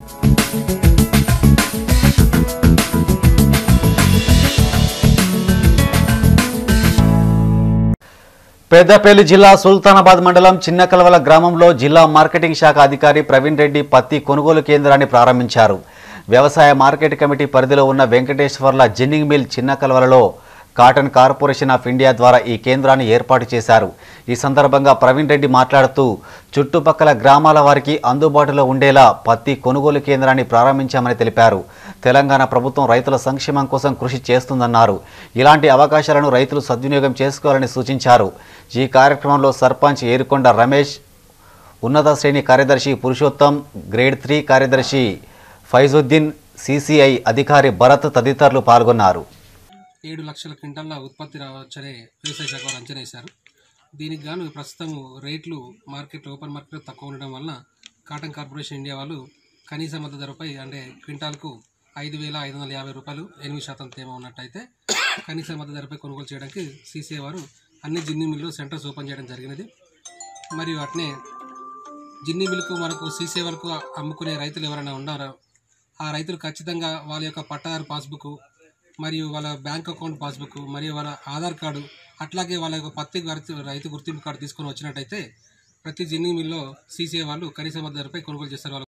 పెద్దపల్లి జిల్లా సుల్తానాబాద్ మండలం చిన్నకలవల గ్రామంలో జిల్లా మార్కెటింగ్ శాఖ అధికారి ప్రవీణ్ రెడ్డి పత్తి కొనుగోలు కేంద్రాన్ని ప్రారంభించారు వ్యవసాయ మార్కెట్ కమిటీ పరిధిలో ఉన్న వెంకటేశ్వర్ల జిన్నింగ్ మిల్ చిన్నకలవలలో కాటన్ కార్పొరేషన్ ఆఫ్ ఇండియా ద్వారా ఈ కేంద్రాన్ని ఏర్పాటు చేశారు ఈ సందర్భంగా ప్రవీణ్ రెడ్డి మాట్లాడుతూ చుట్టుపక్కల గ్రామాల వారికి అందుబాటులో ఉండేలా పత్తి కొనుగోలు కేంద్రాన్ని ప్రారంభించామని తెలిపారు తెలంగాణ ప్రభుత్వం రైతుల సంక్షేమం కోసం కృషి చేస్తుందన్నారు ఇలాంటి అవకాశాలను రైతులు సద్వినియోగం చేసుకోవాలని సూచించారు ఈ కార్యక్రమంలో సర్పంచ్ ఏరుకొండ రమేష్ ఉన్నత శ్రేణి కార్యదర్శి పురుషోత్తం గ్రేడ్ త్రీ కార్యదర్శి ఫైజుద్దీన్ సిసిఐ అధికారి భరత్ తదితరులు పాల్గొన్నారు ఏడు లక్షల క్వింటాల ఉత్పత్తి రావచ్చనే వ్యవసాయ శాఖ వారు అంచనా వేశారు దీనికి గాను ప్రస్తుతం రేట్లు మార్కెట్ ఓపెన్ మార్కెట్ తక్కువ ఉండడం వలన కాటన్ కార్పొరేషన్ ఇండియా వాళ్ళు కనీస మద్దతు ధరపై అంటే క్వింటాల్కు ఐదు వేల ఐదు వందల యాభై రూపాయలు ఎనిమిది శాతం తేమ ఉన్నట్టయితే కనీస మద్దతు ధరపై కొనుగోలు చేయడానికి సీసీఐ వారు అన్ని జిన్ని మిల్లు సెంటర్స్ ఓపెన్ చేయడం జరిగినది మరియు అట్నే జిన్ని మిల్కు మనకు సీసీఐ వరకు అమ్ముకునే రైతులు ఎవరైనా ఉన్నారో ఆ రైతులు ఖచ్చితంగా వాళ్ళ యొక్క పట్టాదారు పాస్బుక్ మరియు వాళ్ళ బ్యాంక్ అకౌంట్ పాస్బుక్ మరియు వాళ్ళ ఆధార్ కార్డు అట్లాగే వాళ్ళ యొక్క పత్తి గుర్తు రైతు గుర్తింపు కార్డు తీసుకొని వచ్చినట్టయితే ప్రతి జిన్నింగ్ మిల్లో సీసీఐ వాళ్ళు కనీస మద్దతు ధరపై కొనుగోలు చేస్తారు వాళ్ళ